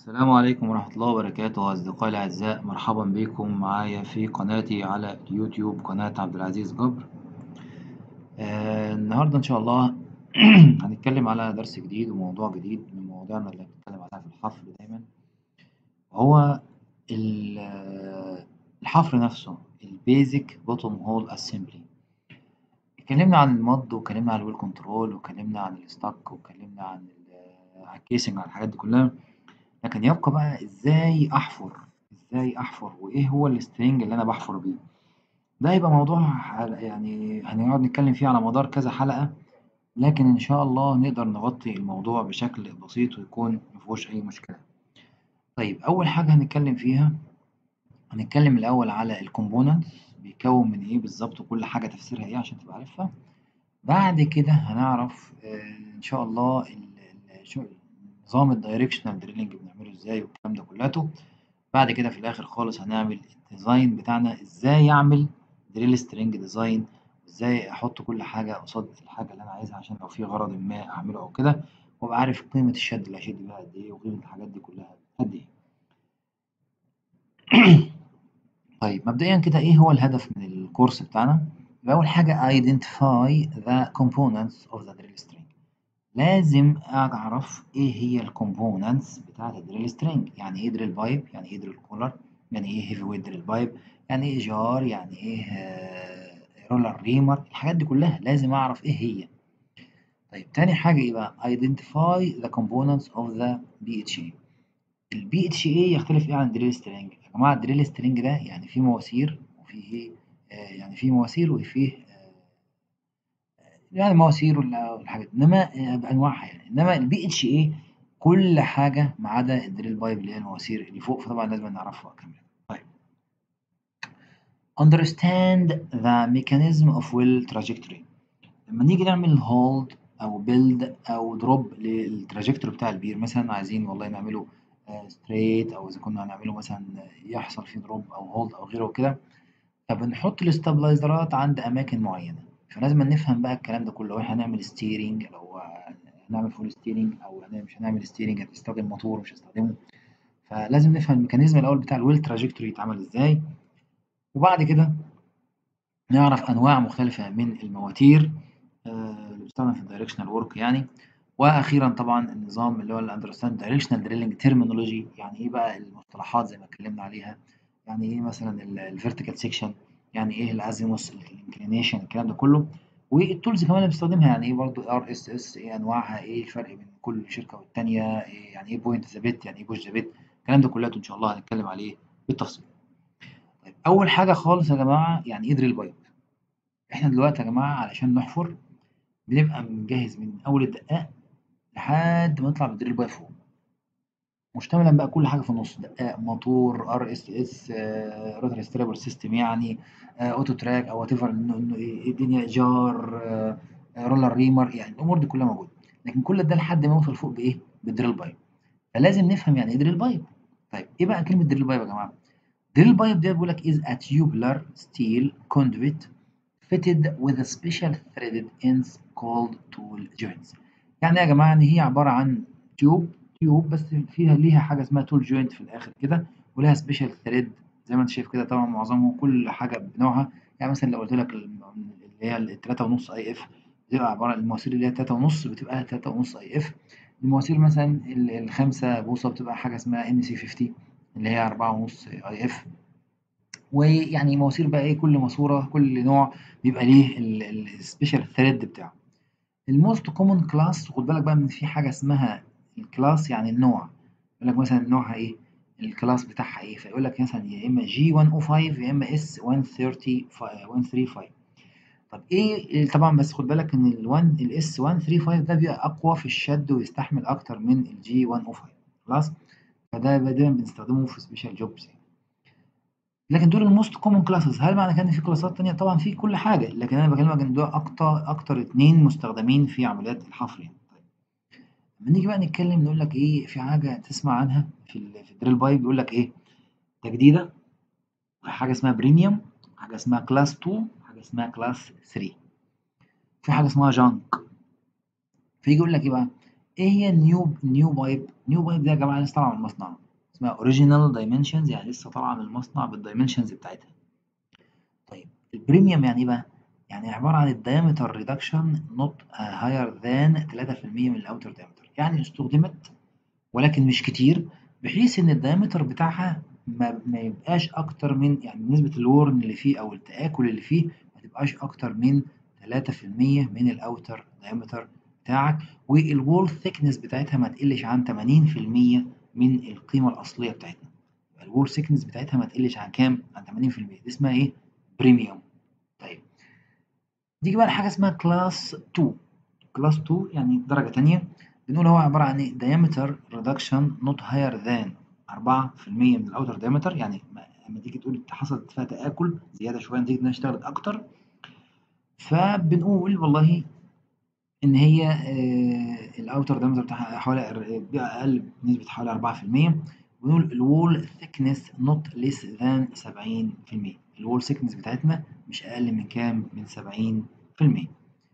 السلام عليكم ورحمة الله وبركاته أصدقائي الأعزاء مرحبا بكم معايا في قناتي على اليوتيوب قناة عبد العزيز جبر آه النهاردة إن شاء الله هنتكلم على درس جديد وموضوع جديد من مواضيعنا اللي بنتكلم عليها في الحفر دايما وهو ال- آه، الحفر نفسه البيزك بوتوم هول اسمبلي اتكلمنا عن المض واتكلمنا عن الويل كنترول واتكلمنا عن الستاك واتكلمنا عن ال- عن الكيسنج عن الحاجات دي كلها لكن يبقى بقى ازاي احفر ازاي احفر وايه هو السترينج اللي انا بحفر بيه ده هيبقى موضوع حل- يعني هنقعد نتكلم فيه على مدار كذا حلقة لكن ان شاء الله نقدر نغطي الموضوع بشكل بسيط ويكون مفيهوش اي مشكلة طيب اول حاجة هنتكلم فيها هنتكلم الاول على الكومبوننتس بيكون من ايه بالظبط وكل حاجة تفسيرها ايه عشان تبقى عارفها بعد كده هنعرف آه، ان شاء الله ال- ال- شو- نظام الدايركشنال دريلنج بنعمله ازاي والكلام ده كلته بعد كده في الاخر خالص هنعمل الديزاين بتاعنا ازاي اعمل دريل سترينج ديزاين ازاي احط كل حاجه قصاد الحاجه اللي انا عايزها عشان لو في غرض ما اعمله او كده وابقى عارف قيمه الشد اللي هشد بيها قد ايه وقيمه الحاجات دي كلها قد ايه طيب مبدئيا كده ايه هو الهدف من الكورس بتاعنا يبقى اول حاجه identify the components of the drill string لازم اعرف ايه هي الكومبوننتس بتاعه الدريل سترينج يعني ايه دريل بايب يعني ايه دريل كولر يعني ايه هيفي ويت دريل بايب يعني ايه جار يعني ايه رولر ريمر الحاجات دي كلها لازم اعرف ايه هي طيب تاني حاجه ايه بقى identify the components of the BHA البي اتش اي يختلف ايه عن الدريل سترينج يا جماعه الدريل سترينج ده يعني فيه مواسير وفيه آه يعني فيه مواسير وفيه آه يعني مواسير ولا- والحاجات انما آه، بانواعها يعني انما البي اتش اي كل حاجه ما عدا الدريل بايب اللي هي المواسير اللي فوق فطبعا لازم نعرفها كمان طيب understand the mechanism of well trajectory لما نيجي نعمل هولد او بيلد او دروب للتراجكتوري بتاع البير مثلا عايزين والله نعمله ستريت او اذا كنا هنعمله مثلا يحصل فيه دروب او هولد او غيره كده فبنحط الاستابلايزرات عند اماكن معينه فلازم نفهم بقى الكلام ده كله لو احنا هنعمل ستيرنج لو هنعمل فول ستيرنج او هن- مش هنعمل ستيرنج هنستخدم موتور مش هنستخدمه فلازم نفهم الميكانيزم الاول بتاع الويل تراجكتوري يتعمل ازاي وبعد كده نعرف انواع مختلفه من المواتير آه، اللي بتستخدم في الدايركشنال ورك يعني واخيرا طبعا النظام اللي هو الاندرستاند دايركشنال دريلنج ترمينولوجي يعني ايه بقى المصطلحات زي ما اتكلمنا عليها يعني ايه مثلا الفيرتيكال سيكشن يعني ايه الازيموس الانكلينيشن الكلام ده كله والتولز كمان اللي بنستخدمها يعني ايه برضو ار اس اس ايه انواعها ايه الفرق بين كل شركه والتانيه إيه يعني ايه بوينت ذا بيت يعني ايه بوش ذا بيت الكلام ده كله ان شاء الله هنتكلم عليه بالتفصيل طيب اول حاجه خالص يا جماعه يعني ايه دريل بايب احنا دلوقتي يا جماعه علشان نحفر بنبقى مجهز من اول الدقاق لحد ما نطلع بالدريل بايب فوق مشتملا بقى كل حاجه في النص دقاق موتور ار اس اس روتري ستريبر سيستم يعني اوتو تراك او وات ايفر انه إنه ايه الدنيا جار آه، رولر ريمر يعني الامور دي كلها موجوده لكن كل ده لحد ما نوصل فوق بايه بالدريل بايب فلازم نفهم يعني ايه دريل بايب طيب ايه بقى كلمه دريل بايب يا جماعه دريل بايب ده بيقول لك is a tubular steel conduit fitted with a special threaded ends called tool joints يعني يا جماعه ان هي عباره عن تيوب تيوب بس فيها ليها حاجه اسمها تول جوينت في الاخر كده ولها سبيشال ثريد زي ما انت شايف كده طبعا معظمه كل حاجه بنوعها يعني مثلا لو قلت لك الم- اللي هي التلاتة ونص اي اف بتبقى عباره عن المواسير اللي هي تلاتة ونص بتبقى تلاتة ونص اي اف المواسير مثلا ال- الخمسة بوصة بتبقى حاجه اسمها ان سي 50 اللي هي أربعة ونص اي اف ويعني مواسير بقى ايه كل ماسوره كل نوع بيبقى ليه السبيشال ثريد بتاعه الموست كومن كلاس خد بالك بقى من في حاجه اسمها الكلاس يعني النوع يقول لك مثلا نوعها ايه الكلاس بتاعها ايه فيقول لك مثلا يا اما جي 105 يا اما اس 135 طب ايه طبعا بس خد بالك ان ال 1 الاس 135 ده بيبقى اقوى في الشد ويستحمل اكتر من الجي 105 خلاص فده دايما بنستخدمه في سبيشال جوبز لكن دول الموست كومن كلاسز هل معنى كده ان في كلاسات تانية طبعا في كل حاجه لكن انا بكلمك ان دول اكتر اكتر اتنين مستخدمين في عمليات الحفر يعني طيب لما نيجي بقى نتكلم نقول لك ايه في حاجه تسمع عنها في ال- في الدريل بايب بيقول لك ايه تجديده حاجه اسمها بريميوم حاجه اسمها كلاس 2 حاجه اسمها كلاس 3 في حاجه اسمها جانك فيجي يقول لك ايه بقى ايه هي النيو نيو بايب نيو بايب ده يا جماعه لسه طالعه من المصنع اسمها اوريجينال دايمنشنز يعني لسه طالعه من المصنع بالدايمنشنز بتاعتها طيب البريميوم يعني ايه بقى يعني عباره عن الدايمتر ريدكشن نوت هاير ذان 3% من الاوتر دايمتر يعني استخدمت ولكن مش كتير بحيث ان الدايمتر بتاعها ما, ما يبقاش اكتر من يعني نسبه الورن اللي فيه او التاكل اللي فيه ما تبقاش اكتر من 3% من الاوتر دايمتر بتاعك والوول ثيكنس بتاعتها ما تقلش عن 80% من القيمه الاصليه بتاعتنا الوول ثيكنس بتاعتها ما تقلش عن كام عن 80% دي اسمها ايه بريميوم طيب نيجي بقى لحاجه اسمها كلاس 2 كلاس 2 يعني درجه تانية بنقول هو عباره عن ايه diameter reduction not higher than 4% من الاوتر diameter يعني لما تيجي تقول حصلت فيها تاكل زياده شويه نتيجه انها اشتغلت اكتر فبنقول والله ان هي الاوتر diameter بتاعها حوالي اقل بنسبه حوالي 4% بنقول الوول thickness not less than 70% الوول thickness بتاعتنا مش اقل من كام من 70%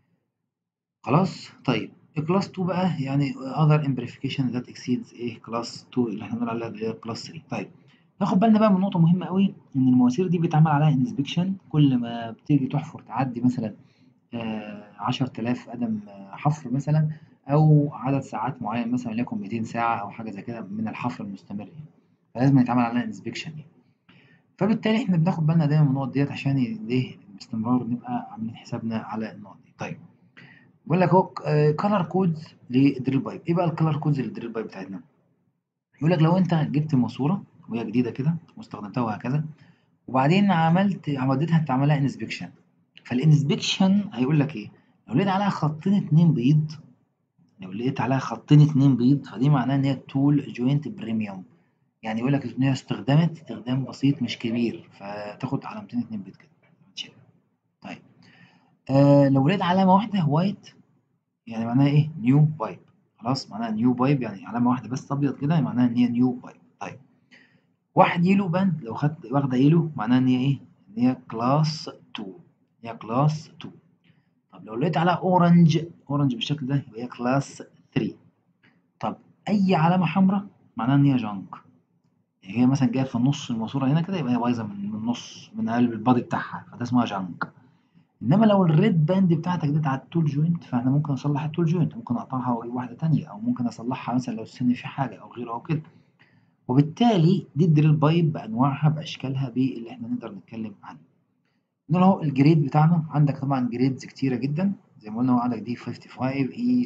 خلاص طيب كلاس 2 بقى يعني other amplification that exceeds ايه كلاس 2 اللي احنا بنقول عليها اللي هي كلاس 3 طيب ناخد بالنا بقى من نقطة مهمة قوي إن المواسير دي بيتعمل عليها انسبكشن كل ما بتيجي تحفر تعدي مثلا آه 10000 قدم حفر مثلا أو عدد ساعات معين مثلا وليكن 200 ساعة أو حاجة زي كده من الحفر المستمر يعني فلازم يتعمل عليها انسبكشن يعني فبالتالي احنا بناخد بالنا دايما من النقط ديت عشان ايه باستمرار نبقى عاملين حسابنا على النقط دي طيب بيقول لك اهو كلر كودز للدريل بايب ايه بقى الكلر كودز للدريل بايب بتاعتنا يقول لك لو انت جبت ماسوره وهي جديده كده واستخدمتها وهكذا وبعدين عملت عملتها تعملها انسبكشن فالانسبكشن هيقول لك ايه لو لقيت عليها خطين اتنين بيض لو لقيت عليها خطين اتنين بيض فدي معناها ان هي تول جوينت بريميوم يعني يقول لك ان هي استخدمت استخدام بسيط مش كبير فتاخد علامتين اتنين بيض كده طيب آه لو لقيت علامه واحده وايت يعني معناها ايه نيو بايب خلاص معناها نيو بايب يعني علامه واحده بس ابيض كده معناها ان هي نيو بايب طيب واحد يلو باند لو خدت واخده يلو معناها ان هي ايه ان هي كلاس 2 هي كلاس 2 طب لو لقيت عليها اورنج اورنج بالشكل ده يبقى هي كلاس 3 طب اي علامه حمراء معناها ان هي جانك هي مثلا جايه في النص الماسوره هنا كده يبقى هي بايظه من النص من قلب البادي بتاعها فده اسمها جانك انما لو الريد باند بتاعتك ديت على التول جوينت فاحنا ممكن اصلح التول جوينت ممكن اقطعها واجيب واحده تانية او ممكن اصلحها مثلا لو السن في حاجه او غيره او كده وبالتالي دي الدريل بايب بانواعها باشكالها باللي احنا نقدر نتكلم عنه نقول اهو الجريد بتاعنا عندك طبعا جريدز كتيره جدا زي ما قلنا هو عندك دي 55 اي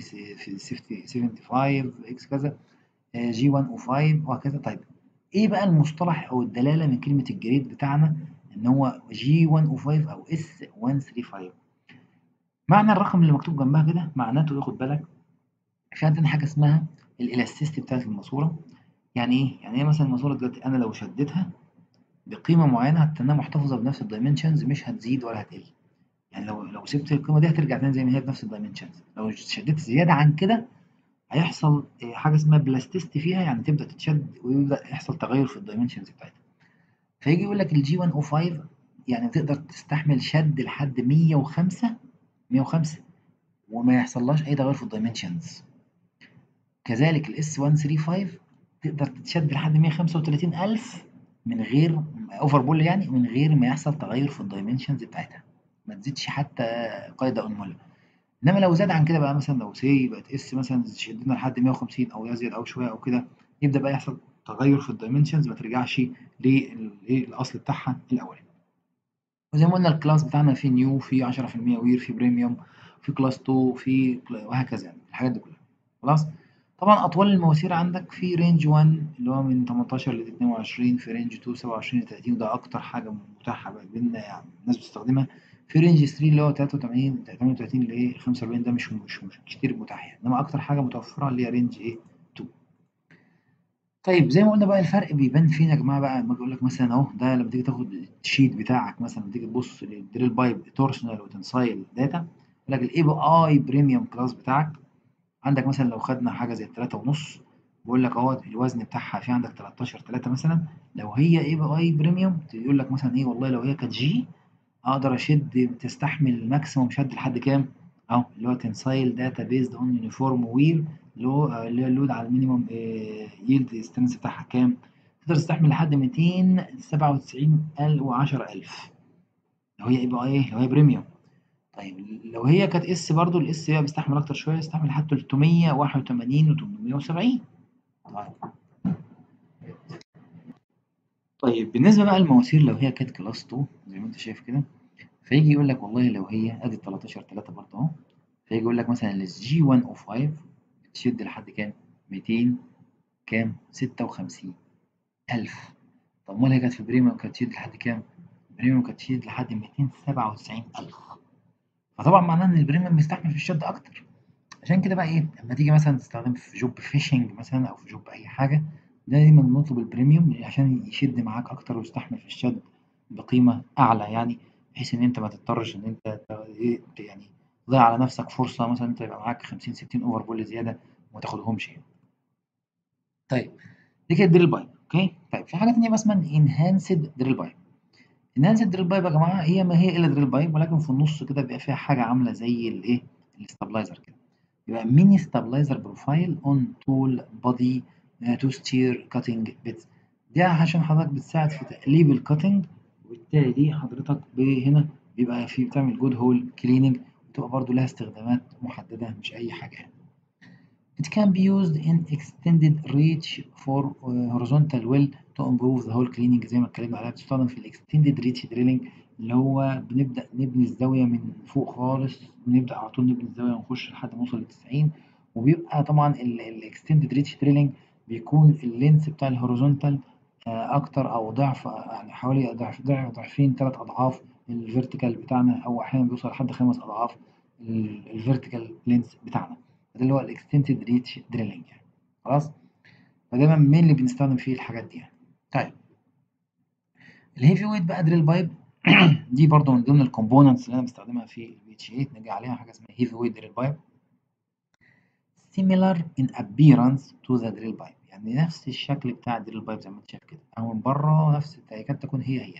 75 اكس كذا جي 105 وهكذا طيب ايه بقى المصطلح او الدلاله من كلمه الجريد بتاعنا ان هو جي 105 او اس 135 معنى الرقم اللي مكتوب جنبها كده معناته ياخد بالك في عندنا حاجه اسمها الالاستيستي بتاعت الماسوره يعني ايه يعني ايه مثلا الماسوره دلوقتي انا لو شدتها بقيمه معينه هتنها محتفظه بنفس الدايمنشنز مش هتزيد ولا هتقل يعني لو لو سبت القيمه دي هترجع تاني زي ما هي بنفس الدايمنشنز لو شديت زياده عن كده هيحصل حاجه اسمها بلاستيستي فيها يعني تبدا تتشد ويبدا يحصل تغير في الدايمنشنز بتاعتها فيجي يقول لك الجي 105 يعني تقدر تستحمل شد لحد 105 105 وما يحصلهاش اي تغير في الدايمنشنز كذلك الاس 135 تقدر تتشد لحد 135000 من غير اوفر بول يعني من غير ما يحصل تغير في الدايمنشنز بتاعتها ما تزيدش حتى قاعده انمله انما لو زاد عن كده بقى مثلا لو سي بقت اس مثلا شدنا لحد 150 او يزيد او شويه او كده يبدا بقى يحصل تغير في الدايمنشنز ما ترجعش للاصل بتاعها الاولي وزي ما قلنا الكلاس بتاعنا في نيو في 10% وير في بريميوم في كلاس 2 في وهكذا يعني الحاجات دي كلها خلاص طبعا اطوال المواسير عندك في رينج 1 اللي هو من 18 ل 22 في رينج 2 27 ل 30 وده اكتر حاجه متاحه بينا يعني الناس بتستخدمها في رينج 3 اللي هو 83 38 ل ايه 45 ده مش مش مش كتير متاح يعني انما اكتر حاجه متوفره اللي هي رينج ايه 2 طيب زي ما قلنا بقى الفرق بيبان فين يا جماعه بقى لما اقول لك مثلا اهو ده لما تيجي تاخد الشيت بتاعك مثلا تيجي تبص للدريل بايب تورشنال وتنسايل داتا يقول لك الاي بي اي بريميوم كلاس بتاعك عندك مثلا لو خدنا حاجه زي 3 ونص بيقول لك اهو الوزن بتاعها في عندك 13 3 مثلا لو هي اي بي اي بريميوم يقول لك مثلا ايه والله لو هي كانت جي اقدر اشد تستحمل ماكسيموم شد لحد كام اهو اللي هو تنسايل داتا بيزد اون يونيفورم وير اللي هو اللي هو اللود على المينيمم يلد سترينث بتاعها كام تقدر تستحمل لحد 297 و 10000 لو هي يبقى ايه لو هي بريميوم طيب لو هي كانت اس برضو الاس هي بيستحمل اكتر شويه يستحمل لحد 381 و 870 طيب طيب بالنسبه بقى للمواسير لو هي كانت كلاس 2 زي ما انت شايف كده فيجي يقول لك والله لو هي ادي 13 3 برضه اهو فيجي يقول لك مثلا الجي 105 بتشد لحد كام 200 كام 56 ألف طب امال هي كانت في بريميوم كانت تشد لحد كام بريميوم كانت تشد لحد 297 ألف فطبعا معناه ان البريميوم بيستحمل في الشد اكتر عشان كده بقى ايه لما تيجي مثلا تستخدم في جوب فيشنج مثلا او في جوب اي حاجه دايما نطلب البريميوم عشان يشد معاك اكتر ويستحمل في الشد بقيمه اعلى يعني بحيث ان انت ما تضطرش ان انت ايه يعني تضيع على نفسك فرصه مثلا انت يبقى معاك 50 60 اوفر بول زياده وما تاخدهمش يعني. طيب دي كده دريل بايب اوكي طيب في حاجه ثانيه بقى اسمها انهانسد دريل بايب انهانسد دريل بايب يا جماعه هي ما هي الا دريل بايب ولكن في النص كده بيبقى فيها حاجه عامله زي الايه الاستابلايزر كده يبقى ميني ستابلايزر بروفايل اون تول بودي تو ستير كاتنج بيتس دي عشان حضرتك بتساعد في تقليب الكاتنج وبالتالي دي حضرتك هنا بيبقى في بتعمل جود هول كليننج وتبقى برضو لها استخدامات محدده مش اي حاجه يعني. It can be used in extended reach for uh, horizontal well to improve the hole cleaning زي ما اتكلمنا عليها بتستخدم في الاكستندد ريتش دريلينج اللي هو بنبدأ نبني الزاوية من فوق خالص ونبدأ على طول نبني الزاوية ونخش لحد ما نوصل للتسعين وبيبقى طبعا الاكستندد ريتش دريلينج بيكون اللينس بتاع الهوريزونتال أكتر أو ضعف يعني حوالي ضعف ضعف ضعفين تلات أضعاف الفيرتيكال بتاعنا أو أحيانا بيوصل لحد خمس أضعاف الفيرتيكال لينس بتاعنا ده اللي هو الاكستندد ريتش دريلينج يعني خلاص فدايما مين اللي بنستخدم فيه الحاجات دي يعني طيب الهيفي ويت بقى دريل بايب دي برضو من ضمن الكومبوننتس اللي انا بستخدمها في البي اتش 8 نجي عليها حاجه اسمها هيفي ويت دريل بايب similar in appearance to the drill pipe يعني نفس الشكل بتاع الدريل بايب زي ما انت شايف كده او من بره نفس تكاد تكون هي هي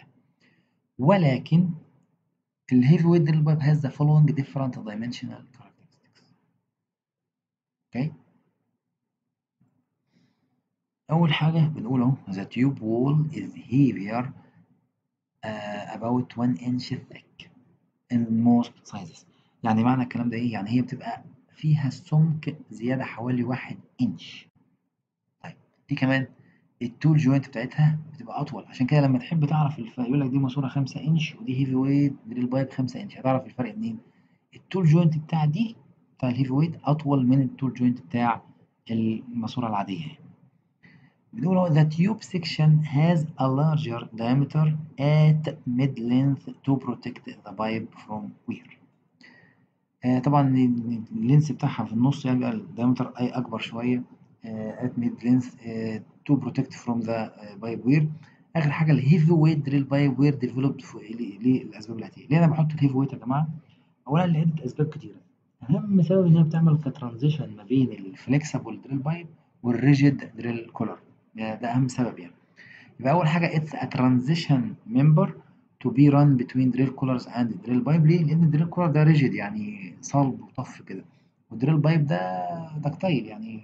ولكن الهيفي ويت دريل بايب has the following different dimensional characteristics اوكي أول حاجة بنقول أهو the tube wall is heavier uh, about 1 inch thick in most sizes يعني معنى الكلام ده إيه؟ يعني هي بتبقى فيها سمك زيادة حوالي 1 إنش طيب دي كمان التول جوينت بتاعتها بتبقى أطول عشان كده لما تحب تعرف الفرق يقول لك دي ماسورة 5 إنش ودي هيفي ويت دريل بايب 5 إنش هتعرف الفرق منين؟ التول جوينت بتاع دي بتاع الهيفي ويت أطول من التول جوينت بتاع الماسورة العادية يعني. بنقول هو the tube section has a larger diameter at mid length to protect the pipe from wear. آه طبعا اللينس بتاعها في النص يعني بقى الدايمتر اي اكبر شويه آه at mid length آه to protect from the pipe wear. اخر حاجه الهيفي ويت دريل بايب وير ديفلوبد للاسباب الاتيه. ليه انا بحط الهيفي ويت يا جماعه؟ اولا لعده اسباب كتيره. اهم سبب ان هي بتعمل كترانزيشن ما بين الفليكسبل دريل بايب والريجيد دريل كولر. ده أهم سبب يعني يبقى أول حاجة it's a transition member to be run between drill collars and drill pipe ليه؟ لأن الدريل كولر ده ريجيد يعني صلب وطف كده والدريل بايب ده دكتايل يعني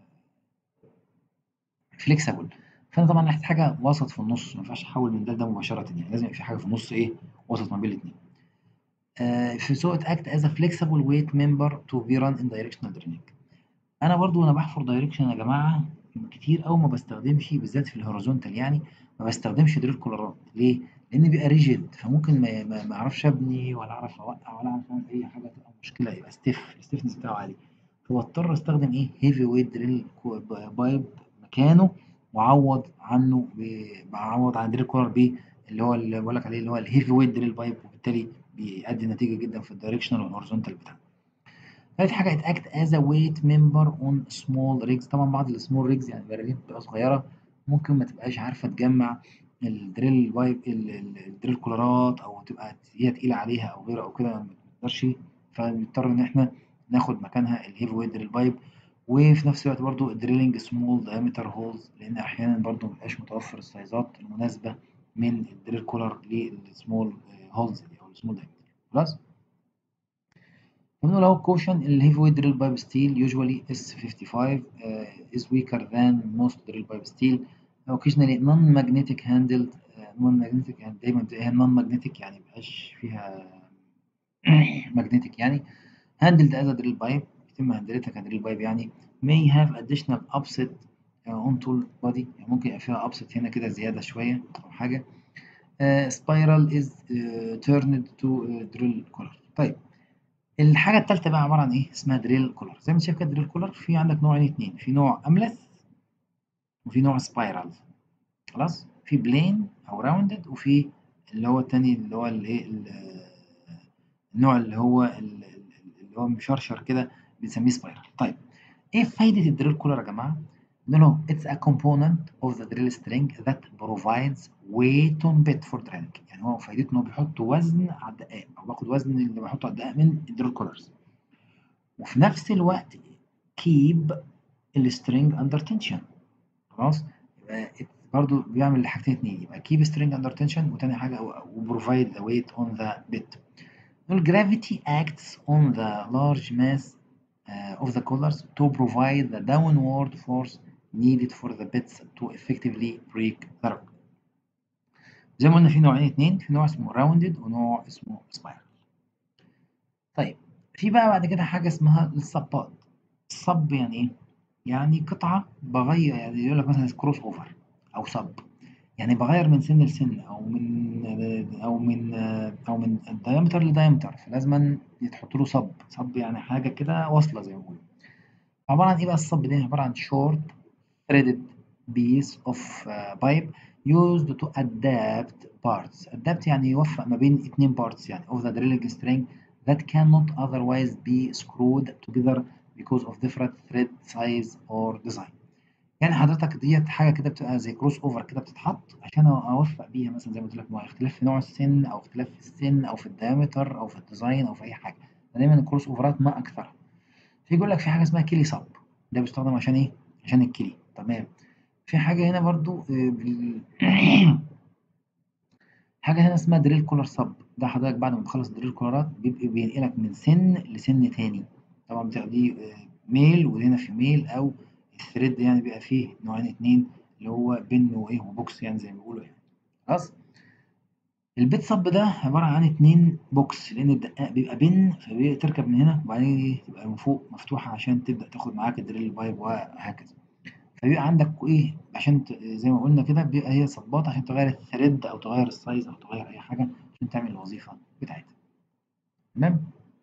فليكسبل فأنا طبعا محتاج حاجة وسط في النص ما ينفعش أحول من ده لده مباشرة يعني لازم يبقى في حاجة في النص إيه وسط ما بين الاتنين. آه في so it act as a flexible weight member to be run in directional drilling. أنا برضو وأنا بحفر دايركشن يا جماعة كتير أوي ما بستخدمش بالذات في الهوريزونتال يعني ما بستخدمش دريل كولرات ليه؟ لأن بيبقى ريجيد فممكن ما ما ما أعرفش أبني ولا أعرف أوقع ولا أعرف أعمل أي حاجة تبقى مشكلة يبقى ستيف الستيفنس بتاعه عالي فبضطر أستخدم إيه؟ هيفي ويت دريل بايب مكانه وأعوض عنه بعوض عن دريل كولر بيه اللي هو اللي بقول لك عليه اللي هو الهيفي ويت دريل بايب وبالتالي بيأدي نتيجة جدا في الدايركشنال والهوريزونتال بتاعنا. تالت حاجة it act as a weight member on small rigs طبعا بعض السمول ريجز يعني براميل بتبقى صغيرة ممكن ما تبقاش عارفة تجمع الدريل بايب الدريل كولارات أو تبقى هي تقيلة عليها أو غيره أو كده ما بنقدرش فبنضطر إن إحنا ناخد مكانها الهيفي ويت دريل بايب وفي نفس الوقت برضو الدريلنج سمول دايمتر هولز لأن أحيانا برضو مبيبقاش متوفر السايزات المناسبة من الدريل كولر للسمول هولز دي أو السمول دايمتر خلاص؟ وبنقول اهو caution الهيفي ويت دريل بايب ستيل usually S55 uh, is weaker than most drill pipe steel occasionally non-magnetic handled uh, non-magnetic يعني دايما هي non-magnetic يعني مبقاش فيها magnetic يعني handled as a drill pipe يتم هندلتها كدريل بايب يعني may have additional upset uh, on tool body يعني ممكن يبقى فيها upset هنا كده زيادة شوية أو حاجة uh, spiral is uh, turned to uh, drill collar طيب الحاجة التالتة بقى عبارة عن إيه؟ اسمها دريل كولر زي ما أنت شايف كده دريل كولر في عندك نوعين اتنين في نوع أملس وفي نوع سبايرال خلاص في بلين أو راوندد وفي اللي هو التاني اللي هو الإيه النوع اللي هو اللي هو مشرشر كده بنسميه سبايرال طيب إيه فايدة الدريل كولر يا جماعة؟ No, it's a component of the drill string that provides weight on bit for drilling يعني هو فايدته إنه بيحط وزن على الدقاق أو باخد وزن اللي بحطه على الدقاق من الدريل كولرز وفي نفس الوقت keep السترينج under tension خلاص يبقى برضه بيعمل الحاجتين اتنين يبقى keep string under tension وتاني حاجة و provide the weight on the bit نقول gravity acts on the large mass uh, of the collars to provide the downward force needed for the bits to effectively break the rock. زي ما قلنا في نوعين اتنين في نوع اسمه rounded ونوع اسمه spiral. طيب في بقى بعد كده حاجة اسمها الصبات. الصب يعني ايه؟ يعني قطعة بغير يعني يقول لك مثلا كروس اوفر أو صب. يعني بغير من سن لسن أو من أو من أو من diameter لdiameter فلازما يتحط له صب، صب يعني حاجة كده واصلة زي ما بيقولوا. عبارة عن ايه بقى الصب ده؟ عبارة عن short threaded piece of uh, pipe used to adapt parts adapt يعني يوفق ما بين اتنين parts يعني of the drilling string that cannot otherwise be screwed together because of different thread size or design يعني حضرتك ديت حاجة كده بتبقى زي كروس اوفر كده بتتحط عشان اوفق بيها مثلا زي ما قلت لك اختلاف في نوع السن او اختلاف في السن او في الدايمتر او في الديزاين او في اي حاجة دايما الكروس اوفرات ما اكثرها في يقول لك في حاجة اسمها كيلي صب ده بيستخدم عشان ايه؟ عشان الكيلي تمام في حاجة هنا برضو بال... حاجة هنا اسمها دريل كولر صب ده حضرتك بعد ما تخلص دريل كولرات بيبقى بينقلك من سن لسن تاني طبعا بتبقى دي ميل وهنا في ميل أو الثريد يعني بيبقى فيه نوعين اتنين اللي هو بن وإيه وبوكس يعني زي ما بيقولوا يعني خلاص البيت صب ده عبارة عن اتنين بوكس لأن الدقاق بيبقى بن فبتركب من هنا وبعدين تبقى من فوق مفتوحة عشان تبدأ تاخد معاك الدريل بايب وهكذا. فبيبقى عندك ايه عشان زي ما قلنا كده بيبقى هي صبات عشان تغير الثريد او تغير السايز او تغير اي حاجه عشان تعمل الوظيفه بتاعتها تمام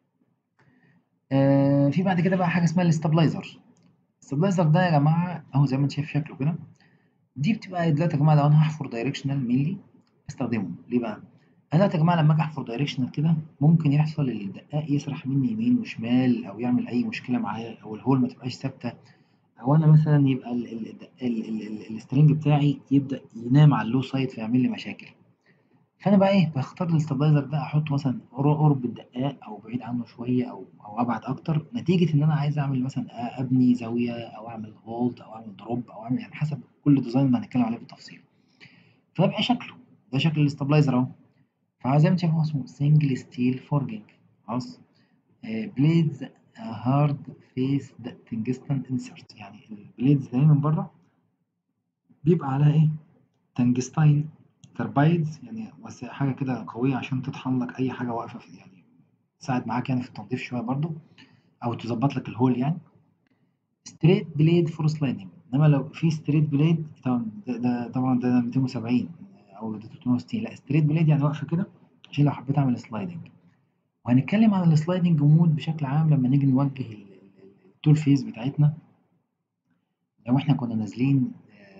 آه في بعد كده بقى حاجه اسمها الاستابلايزر الاستابلايزر ده يا جماعه اهو زي ما انت شايف شكله كده دي بتبقى دلوقتي يا جماعه لو انا هحفر دايركشنال مينلي استخدمه ليه بقى انا دلوقتي يا جماعه لما اجي احفر دايركشنال كده ممكن يحصل الدقاق يسرح مني يمين وشمال او يعمل اي مشكله معايا او الهول ما تبقاش ثابته او انا مثلا يبقى السترنج بتاعي يبدا ينام على اللو سايد فيعمل لي مشاكل فانا بقى ايه بختار الاستابلايزر ده احطه مثلا قرب الدقاق او بعيد عنه شويه او او ابعد اكتر نتيجه ان انا عايز اعمل مثلا ابني زاويه او اعمل هولد او اعمل دروب او اعمل يعني حسب كل ديزاين ما هنتكلم عليه بالتفصيل فيبقى شكله ده شكل الاستابلايزر اهو فزي ما انت شايف هو اسمه سنجل ستيل فورجنج خلاص بليدز هارد فيس تنجستن انسرت يعني البليدز اللي من بره بيبقى عليها ايه تنجستاين كربايدز يعني بس حاجه كده قويه عشان تطحن لك اي حاجه واقفه في يعني تساعد معاك يعني في التنظيف شويه برضو او تظبط لك الهول يعني ستريت بليد فور سلايدنج انما لو في ستريت بليد طبعا ده, ده طبعا ده 270 او ده 360 لا ستريت بليد يعني واقفه كده عشان لو حبيت اعمل سلايدنج وهنتكلم عن السلايدنج مود بشكل عام لما نيجي نوجه التول فيز بتاعتنا لو احنا كنا نازلين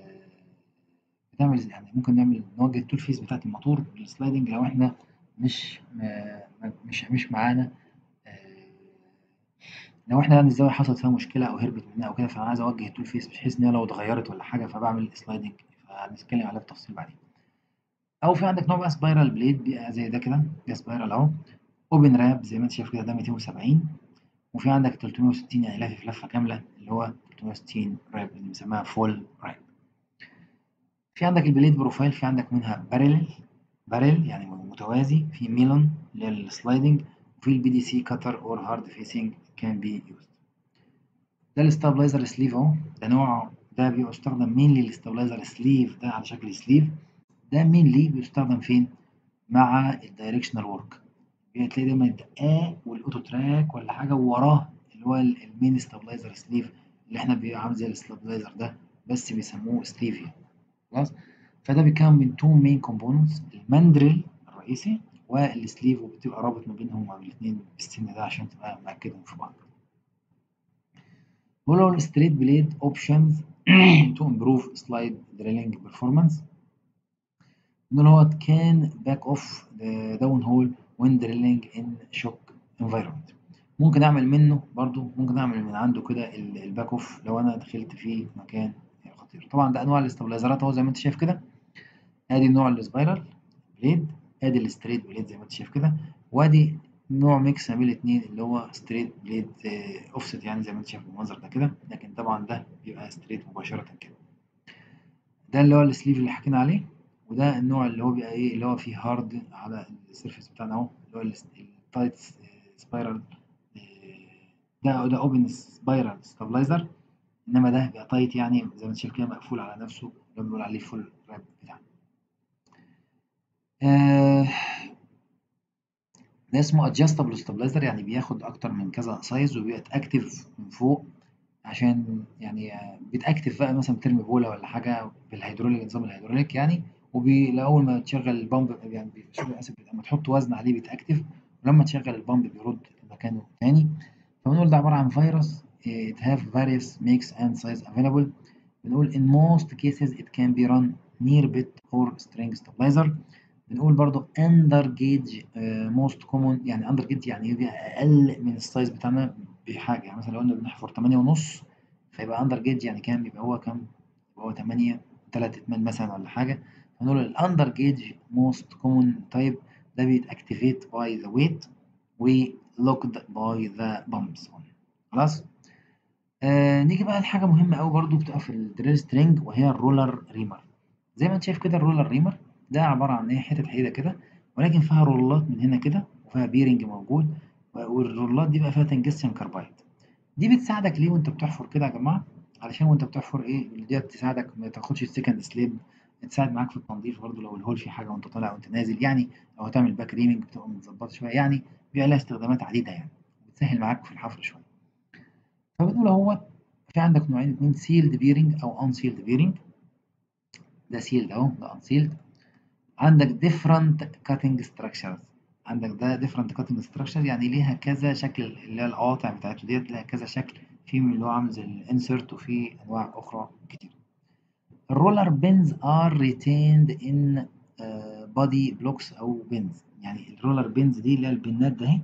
بنعمل يعني ممكن نعمل نوجه التول فيز بتاعت الموتور بالسلايدنج لو احنا مش مش مش معانا لو احنا يعني الزاويه حصلت فيها مشكله او هربت مننا او كده فانا عايز اوجه التول فيز بحيث ان هي لو اتغيرت ولا حاجه فبعمل سلايدنج فهنتكلم عليها بالتفصيل بعدين او في عندك نوع بقى سبايرال بليد بيبقى زي ده كده ده سبايرال اهو اوبن راب زي ما انت شايف كده ده 270 وفي عندك 360 يعني لافف لفه كامله اللي هو 360 راب اللي بنسميها فول راب في عندك البليد بروفايل في عندك منها بارل بارل يعني متوازي في ميلون اللي هي السلايدنج وفي البي دي سي كتر اور هارد فيسنج كان بي يوزد ده الاستابلايزر سليف اهو ده نوع ده بيستخدم مين للاستابلايزر سليف ده على شكل سليف ده مينلي بيستخدم فين مع الدايركشنال ورك تلاقي دايما الدقاه والاوتو تراك ولا حاجه ووراه اللي هو المين ستابلايزر سليف اللي احنا عامل زي الاستابلايزر ده بس بيسموه سليف يعني خلاص فده بيكون من تو مين كومبوننتس الماندريل الرئيسي والسليف وبتبقى رابط ما بينهم وبين الاثنين بالسن ده عشان تبقى مأكدهم في بعض ولو الستريت بليد اوبشنز to improve slide drilling performance ان هو كان باك اوف داون هول when drilling in shock environment ممكن اعمل منه برضو ممكن اعمل من عنده كده الباك اوف لو انا دخلت في مكان خطير طبعا ده انواع الاستابلايزرات اهو زي ما انت شايف كده ادي نوع السبايرال بليد ادي الستريت بليد زي ما انت شايف كده وادي نوع ميكس ما بين الاثنين اللي هو ستريت بليد اوفست يعني زي ما انت شايف بالمنظر ده كده لكن طبعا ده بيبقى ستريت مباشره كده ده اللي هو السليف اللي حكينا عليه وده النوع اللي هو بيبقى ايه اللي هو فيه هارد على السيرفيس بتاعنا اهو اللي هو التايت سبايرال ده ده اوبن سبايرال ستابلايزر انما ده بيبقى تايت يعني زي ما انت شايف كده مقفول على نفسه اللي بنقول عليه فول راب بتاعنا آه ده اسمه ادجستبل ستابلايزر يعني بياخد اكتر من كذا سايز وبيبقى اكتف من فوق عشان يعني بيتاكتف بقى مثلا بترمي بوله ولا حاجه بالهيدروليك نظام الهيدروليك يعني وأول ما تشغل البامب يعني اسف لما تحط وزن عليه بيتاكتف ولما تشغل البامب بيرد لمكانه تاني فبنقول ده عباره عن فيروس it have various makes and size available بنقول in most cases it can be run near bit or string stabilizer بنقول برضو under gauge uh, most common يعني under gauge يعني يبقى اقل من السايز بتاعنا بحاجه يعني مثلا لو قلنا بنحفر 8 ونص فيبقى under gauge يعني كام يبقى هو كام يبقى هو 8 3 اتمان مثلا ولا حاجه فنقول الاندر جيج most common type ده بيتاكتيفيت by the weight و locked by the bumps خلاص آه نيجي بقى لحاجه مهمه قوي برضو بتبقى في الدريل سترينج وهي الرولر ريمر زي ما انت شايف كده الرولر ريمر ده عباره عن ايه حتت حديده كده ولكن فيها رولات من هنا كده وفيها بيرنج موجود والرولات دي بقى فيها تنجستيوم كاربايد دي بتساعدك ليه وانت بتحفر كده يا جماعه علشان وانت بتحفر ايه دي تساعدك ما تاخدش السكند سليب تساعد معاك في التنظيف برضه لو الهول فيه حاجه وانت طالع وانت نازل يعني لو هتعمل باك ريمنج بتبقى متظبطه شويه يعني بيبقى لها استخدامات عديده يعني بتسهل معاك في الحفر شويه فبنقول اهو في عندك نوعين اتنين سيلد بيرنج او ان سيلد بيرنج ده سيلد اهو ده ان سيلد عندك ديفرنت كاتنج ستراكشرز عندك ده ديفرنت كاتنج ستراكشر يعني ليها كذا شكل اللي هي القواطع بتاعته ديت لها كذا شكل في اللي هو عامل زي الانسرت وفي انواع اخرى كتير الرولر بينز ار ريتيند ان بادي بلوكس او بينز يعني الرولر بينز دي اللي هي البنات ده اهي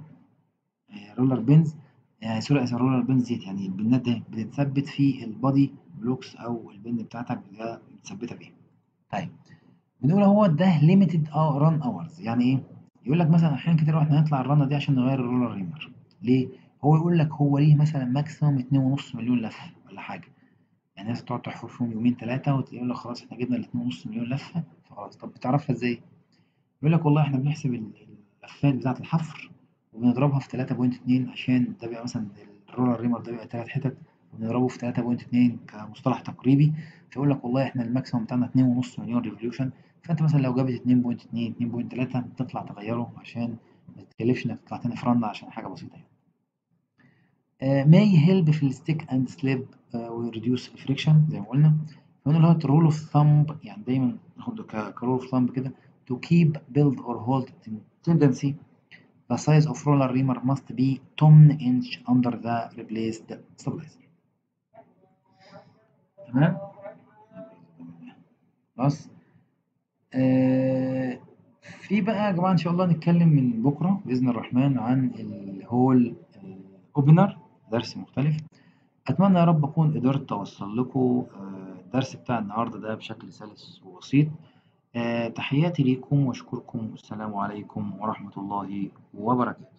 رولر بينز يعني سوري اسف الرولر بينز ديت يعني البنات ده بتتثبت في البادي بلوكس او البن بتاعتك متثبته فيها طيب بنقول هو ده ليميتد ران اورز يعني ايه يقول لك مثلا احيانا كتير احنا هنطلع الرنه دي عشان نغير الرولر ريمر ليه هو يقول لك هو ليه مثلا ماكسيموم 2.5 مليون لفه ولا حاجه يعني الناس تقعد تحفر فيهم يومين ثلاثة وتقول لك خلاص احنا جبنا الاتنين ونص مليون لفة فخلاص طب بتعرفها ازاي؟ يقول لك والله احنا بنحسب اللفات بتاعة الحفر وبنضربها في 3.2 عشان ده بيبقى مثلا الرولر ريمر ده بيبقى تلات حتت وبنضربه في 3.2 كمصطلح تقريبي فيقول لك والله احنا الماكسيموم بتاعنا اتنين ونص مليون ريفوليوشن فانت مثلا لو جابت 2.2 2.3 تطلع تغيره عشان ما تتكلفش انك تطلع تاني في رنة عشان حاجة بسيطة يعني. may help في الستيك اند سليب ويريديوس فريكشن زي ما قلنا فقلنا اللي هو الرول اوف ثامب يعني دايما ناخده كرول اوف ثامب كده to keep build or hold tendency the size of roller reamer must be 10 inch under the replaced stabilizer تمام خلاص آه في بقى يا جماعه ان شاء الله نتكلم من بكره باذن الرحمن عن الهول اوبنر درس مختلف اتمنى يا رب اكون قدرت اوصل لكم الدرس بتاع النهارده ده بشكل سلس وبسيط تحياتي ليكم واشكركم والسلام عليكم ورحمه الله وبركاته